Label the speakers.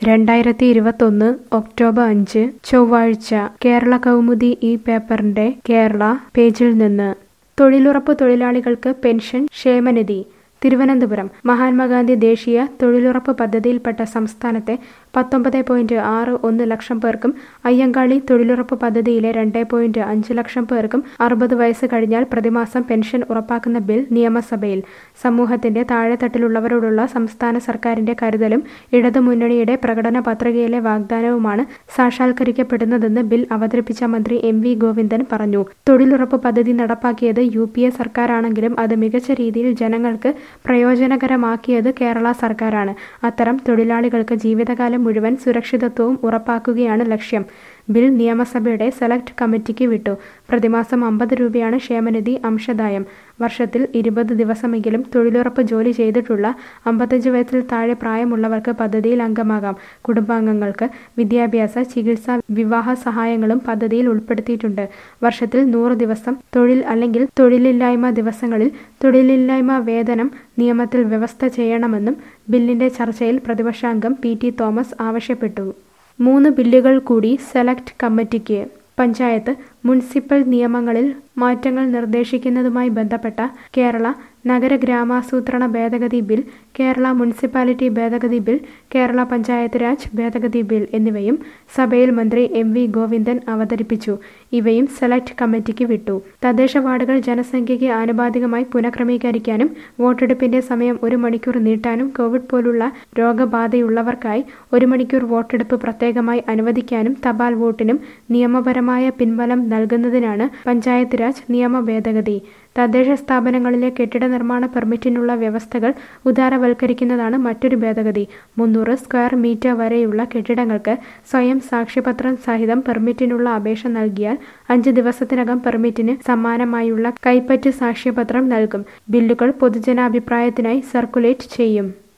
Speaker 1: രണ്ടായിരത്തി ഇരുപത്തൊന്ന് ഒക്ടോബർ അഞ്ച് ചൊവ്വാഴ്ച കേരള കൗമുദി ഈ പേപ്പറിന്റെ കേരള പേജിൽ നിന്ന് തൊഴിലുറപ്പ് തൊഴിലാളികൾക്ക് പെൻഷൻ ക്ഷേമനിധി തിരുവനന്തപുരം മഹാത്മാഗാന്ധി ദേശീയ തൊഴിലുറപ്പ് പദ്ധതിയിൽപ്പെട്ട സംസ്ഥാനത്തെ പത്തൊമ്പത് പോയിന്റ് ആറ് ഒന്ന് ലക്ഷം പേർക്കും അയ്യങ്കാളി തൊഴിലുറപ്പ് പദ്ധതിയിലെ രണ്ട് പോയിന്റ് അഞ്ച് ലക്ഷം പേർക്കും അറുപത് വയസ്സ് കഴിഞ്ഞാൽ പ്രതിമാസം പെൻഷൻ ഉറപ്പാക്കുന്ന ബിൽ നിയമസഭയിൽ സമൂഹത്തിന്റെ താഴെത്തട്ടിലുള്ളവരോടുള്ള സംസ്ഥാന സർക്കാരിന്റെ കരുതലും ഇടതുമുന്നണിയുടെ പ്രകടന പത്രികയിലെ വാഗ്ദാനവുമാണ് സാക്ഷാത്കരിക്കപ്പെടുന്നതെന്ന് ബിൽ അവതരിപ്പിച്ച മന്ത്രി എം വി ഗോവിന്ദൻ പറഞ്ഞു തൊഴിലുറപ്പ് പദ്ധതി നടപ്പാക്കിയത് യു പി എ സർക്കാരാണെങ്കിലും അത് മികച്ച രീതിയിൽ ജനങ്ങൾക്ക് പ്രയോജനകരമാക്കിയത് കേരള സർക്കാരാണ് അത്തരം തൊഴിലാളികൾക്ക് ജീവിതകാലം മുഴുവൻ സുരക്ഷിതത്വവും ഉറപ്പാക്കുകയാണ് ലക്ഷ്യം ബിൽ നിയമസഭയുടെ സെലക്ട് കമ്മിറ്റിക്ക് വിട്ടു പ്രതിമാസം അമ്പത് രൂപയാണ് ക്ഷേമനിധി അംശദായം വർഷത്തിൽ ഇരുപത് ദിവസമെങ്കിലും തൊഴിലുറപ്പ് ജോലി ചെയ്തിട്ടുള്ള അമ്പത്തഞ്ച് വയസ്സിൽ താഴെ പ്രായമുള്ളവർക്ക് പദ്ധതിയിൽ അംഗമാകാം കുടുംബാംഗങ്ങൾക്ക് വിദ്യാഭ്യാസ ചികിത്സ വിവാഹ സഹായങ്ങളും പദ്ധതിയിൽ ഉൾപ്പെടുത്തിയിട്ടുണ്ട് വർഷത്തിൽ നൂറ് ദിവസം തൊഴിൽ അല്ലെങ്കിൽ തൊഴിലില്ലായ്മ ദിവസങ്ങളിൽ തൊഴിലില്ലായ്മ വേതനം നിയമത്തിൽ വ്യവസ്ഥ ചെയ്യണമെന്നും ബില്ലിന്റെ ചർച്ചയിൽ പ്രതിപക്ഷാംഗം പി ടി തോമസ് ആവശ്യപ്പെട്ടു മൂന്ന് ബില്ലുകൾ കൂടി സെലക്ട് കമ്മിറ്റിക്ക് പഞ്ചായത്ത് മുനിസിപ്പൽ നിയമങ്ങളിൽ മാറ്റങ്ങൾ നിർദ്ദേശിക്കുന്നതുമായി ബന്ധപ്പെട്ട കേരള നഗര ഗ്രാമാസൂത്രണ ഭേദഗതി ബിൽ കേരള മുനിസിപ്പാലിറ്റി ഭേദഗതി ബിൽ കേരള പഞ്ചായത്ത് രാജ് ഭേദഗതി ബിൽ എന്നിവയും സഭയിൽ മന്ത്രി എം വി ഗോവിന്ദൻ അവതരിപ്പിച്ചു ഇവയും സെലക്ട് കമ്മിറ്റിക്ക് വിട്ടു തദ്ദേശ വാർഡുകൾ ജനസംഖ്യയ്ക്ക് ആനുപാതികമായി പുനഃക്രമീകരിക്കാനും വോട്ടെടുപ്പിന്റെ സമയം ഒരു മണിക്കൂർ നീട്ടാനും കോവിഡ് പോലുള്ള രോഗബാധയുള്ളവർക്കായി ഒരു മണിക്കൂർ വോട്ടെടുപ്പ് പ്രത്യേകമായി അനുവദിക്കാനും തപാൽ വോട്ടിനും നിയമപരമായ പിൻബലം നൽകുന്നതിനാണ് പഞ്ചായത്ത് രാജ് നിയമ ഭേദഗതി തദ്ദേശ സ്ഥാപനങ്ങളിലെ കെട്ടിട നിർമ്മാണ പെർമിറ്റിനുള്ള വ്യവസ്ഥകൾ ഉദാരവൽക്കരിക്കുന്നതാണ് മറ്റൊരു ഭേദഗതി മുന്നൂറ് സ്ക്വയർ മീറ്റർ വരെയുള്ള കെട്ടിടങ്ങൾക്ക് സ്വയം സാക്ഷ്യപത്രം സഹിതം പെർമിറ്റിനുള്ള അപേക്ഷ നൽകിയാൽ അഞ്ച് ദിവസത്തിനകം പെർമിറ്റിന് സമാനമായുള്ള കൈപ്പറ്റ് സാക്ഷ്യപത്രം നൽകും ബില്ലുകൾ പൊതുജനാഭിപ്രായത്തിനായി സർക്കുലേറ്റ് ചെയ്യും